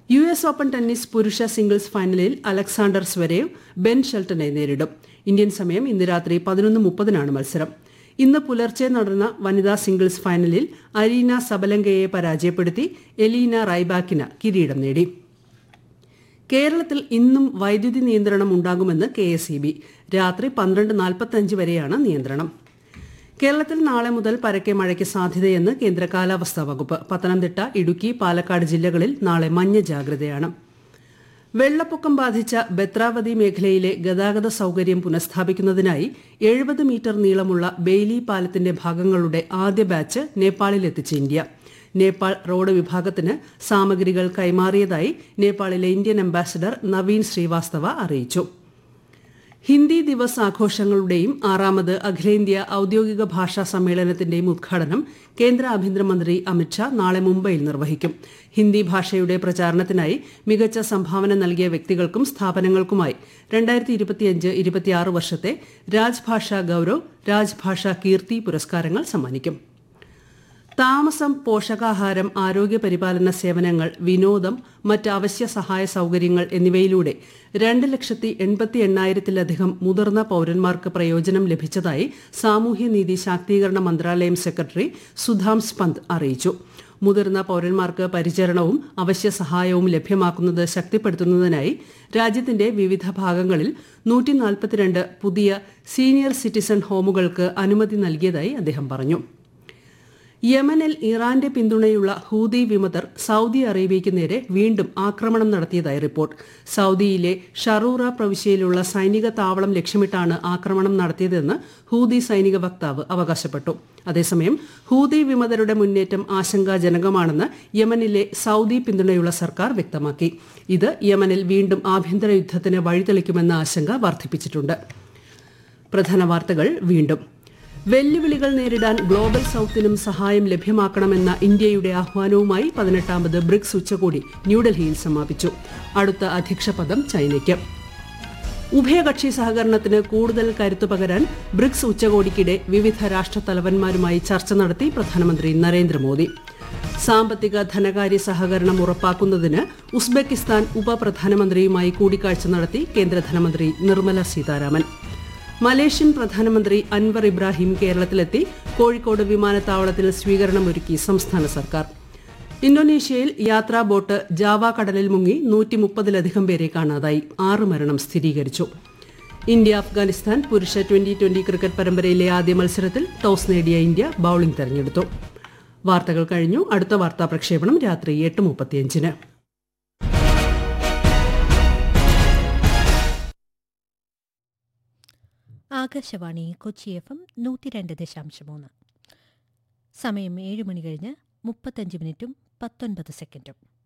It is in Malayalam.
യു എസ് ഓപ്പൺ ടെന്നീസ് പുരുഷ സിംഗിൾസ് ഫൈനലിൽ അലക്സാണ്ടർ സ്വരേവ് ബെൻ ഷെൽട്ടനെ നേരിടും ഇന്ത്യൻ സമയം ഇന്ന് രാത്രി പതിനൊന്ന് മുപ്പതിനാണ് മത്സരം ഇന്ന് പുലർച്ചെ നടന്ന വനിതാ സിംഗിൾസ് ഫൈനലിൽ അരീന സബലങ്കയെ പരാജയപ്പെടുത്തി എലീന റൈബാക്കിന് കിരീടം നേടി കേരളത്തിൽ ഇന്നും വൈദ്യുതി നിയന്ത്രണം ഉണ്ടാകുമെന്ന് കെ എസ് ഇ ബി രാത്രി പന്ത്രണ്ട് നാൽപ്പത്തഞ്ച് വരെയാണ് നിയന്ത്രണം കേരളത്തിൽ നാളെ മുതൽ പരക്കെ മഴയ്ക്ക് സാധ്യതയെന്ന് കേന്ദ്ര കാലാവസ്ഥാ വകുപ്പ് പത്തനംതിട്ട ഇടുക്കി പാലക്കാട് ജില്ലകളിൽ നാളെ മഞ്ഞ ജാഗ്രതയാണ് വെള്ളപ്പൊക്കം ബാധിച്ച ബത്രാവതി മേഖലയിലെ ഗതാഗത സൌകര്യം പുനഃസ്ഥാപിക്കുന്നതിനായി എഴുപത് മീറ്റർ നീളമുള്ള ബെയ്ലി പാലത്തിന്റെ ഭാഗങ്ങളുടെ ആദ്യ ബാച്ച് നേപ്പാളിലെത്തിച്ച് ഇന്ത്യ നേപ്പാൾ റോഡ് വിഭാഗത്തിന് സാമഗ്രികൾ കൈമാറിയതായി നേപ്പാളിലെ ഇന്ത്യൻ അംബാസഡർ നവീൻ ശ്രീവാസ്തവ അറിയിച്ചു ഹിന്ദി ദിവസ് ആഘോഷങ്ങളുടെയും ആറാമത് അഖിലേന്ത്യാ ഔദ്യോഗിക ഭാഷാ സമ്മേളനത്തിന്റെയും ഉദ്ഘാടനം കേന്ദ്ര ആഭ്യന്തരമന്ത്രി അമിത്ഷാ നാളെ മുംബൈയിൽ നിർവഹിക്കും ഹിന്ദി ഭാഷയുടെ പ്രചാരണത്തിനായി മികച്ച സംഭാവന നൽകിയ വ്യക്തികൾക്കും സ്ഥാപനങ്ങൾക്കുമായി രണ്ടായിരത്തി ഇരുപത്തിയഞ്ച് ഇരുപത്തിയാറ് വർഷത്തെ രാജ്ഭാഷാ ഗൌരവ് രാജ്ഭാഷാ കീർത്തി പുരസ്കാരങ്ങൾ സമ്മാനിക്കും താമസം പോഷകാഹാരം ആരോഗ്യ പരിപാലന സേവനങ്ങൾ വിനോദം മറ്റ് അവശ്യ സഹായ സൌകര്യങ്ങൾ എന്നിവയിലൂടെ രണ്ട് ലക്ഷത്തി എൺപത്തി എണ്ണായിരത്തിലധികം മുതിർന്ന പൌരന്മാർക്ക് പ്രയോജനം ലഭിച്ചതായി സാമൂഹ്യനീതി ശാക്തീകരണ മന്ത്രാലയം സെക്രട്ടറി സുധാംസ് പന്ത് അറിയിച്ചു മുതിർന്ന പൌരന്മാർക്ക് പരിചരണവും അവശ്യ സഹായവും ലഭ്യമാക്കുന്നത് ശക്തിപ്പെടുത്തുന്നതിനായി രാജ്യത്തിന്റെ വിവിധ ഭാഗങ്ങളിൽ നൂറ്റി പുതിയ സീനിയർ സിറ്റിസൺ ഹോമുകൾക്ക് അനുമതി നൽകിയതായി അദ്ദേഹം പറഞ്ഞു യമനിൽ ഇറാന്റെ പിന്തുണയുള്ള ഹൂതി വിമതർ സൌദി അറേബ്യയ്ക്ക് നേരെ വീണ്ടും ആക്രമണം നടത്തിയതായി റിപ്പോർട്ട് സൌദിയിലെ ഷറൂറ പ്രവിശ്യയിലുള്ള സൈനിക താവളം ലക്ഷ്യമിട്ടാണ് ആക്രമണം നടത്തിയതെന്ന് ഹൂതി സൈനിക വക്താവ് അവകാശപ്പെട്ടു അതേസമയം ഹൂതി വിമതരുടെ മുന്നേറ്റം ആശങ്കാജനകമാണെന്ന് യമനിലെ സൌദി പിന്തുണയുള്ള സർക്കാർ വ്യക്തമാക്കി ഇത് യമനിൽ വീണ്ടും ആഭ്യന്തര യുദ്ധത്തിന് വഴിതെളിക്കുമെന്ന ആശങ്ക വർദ്ധിപ്പിച്ചിട്ടുണ്ട് പ്രധാന വാർത്തകൾ വീണ്ടും വെല്ലുവിളികൾ നേരിടാൻ ഗ്ലോബൽ സൌത്തിനും സഹായം ലഭ്യമാക്കണമെന്ന ഇന്ത്യയുടെ ആഹ്വാനവുമായി പതിനെട്ടാമത് ബ്രിക്സ് ഉച്ചകോടി ന്യൂഡൽഹിയിൽ സമാപിച്ചു അടുത്ത അധ്യക്ഷപദം ചൈനയ്ക്ക് ഉഭയകക്ഷി സഹകരണത്തിന് കൂടുതൽ കരുത്തു പകരാൻ ബ്രിക്സ് ഉച്ചകോടിക്കിടെ വിവിധ രാഷ്ട്രത്തലവന്മാരുമായി ചർച്ച നടത്തി പ്രധാനമന്ത്രി നരേന്ദ്രമോദി സാമ്പത്തിക ധനകാര്യ സഹകരണം ഉറപ്പാക്കുന്നതിന് ഉസ്ബെക്കിസ്ഥാൻ ഉപപ്രധാനമന്ത്രിയുമായി കൂടിക്കാഴ്ച നടത്തി കേന്ദ്ര ധനമന്ത്രി നിർമ്മല സീതാരാമൻ മലേഷ്യൻ പ്രധാനമന്ത്രി അൻവർ ഇബ്രാഹിം കേരളത്തിലെത്തി കോഴിക്കോട് വിമാനത്താവളത്തിൽ സ്വീകരണമൊരുക്കി സംസ്ഥാന സർക്കാർ ഇന്തോനേഷ്യയിൽ യാത്രാ ബോട്ട് ജാവ കടലിൽ മുങ്ങി നൂറ്റി മുപ്പതിലധികം പേരെ കാണാതായി ആറ് മരണം സ്ഥിരീകരിച്ചു ഇന്ത്യ അഫ്ഗാനിസ്ഥാൻ പുരുഷ ട്വന്റി ട്വന്റി ക്രിക്കറ്റ് പരമ്പരയിലെ ആദ്യ മത്സരത്തിൽ ടോസ് നേടിയ ഇന്ത്യ ബൌളിംഗ് തെരഞ്ഞെടുത്തു വാർത്തകൾ കഴിഞ്ഞു അടുത്ത വാർത്താ പ്രക്ഷേപണം രാത്രി എട്ട് മുപ്പത്തിയഞ്ചിന് ആകാശവാണി കൊച്ചി എഫ് എം നൂറ്റി രണ്ട് ദശാംശം മൂന്ന് സമയം ഏഴ് മണി കഴിഞ്ഞ് മുപ്പത്തഞ്ച് മിനിറ്റും പത്തൊൻപത് സെക്കൻഡും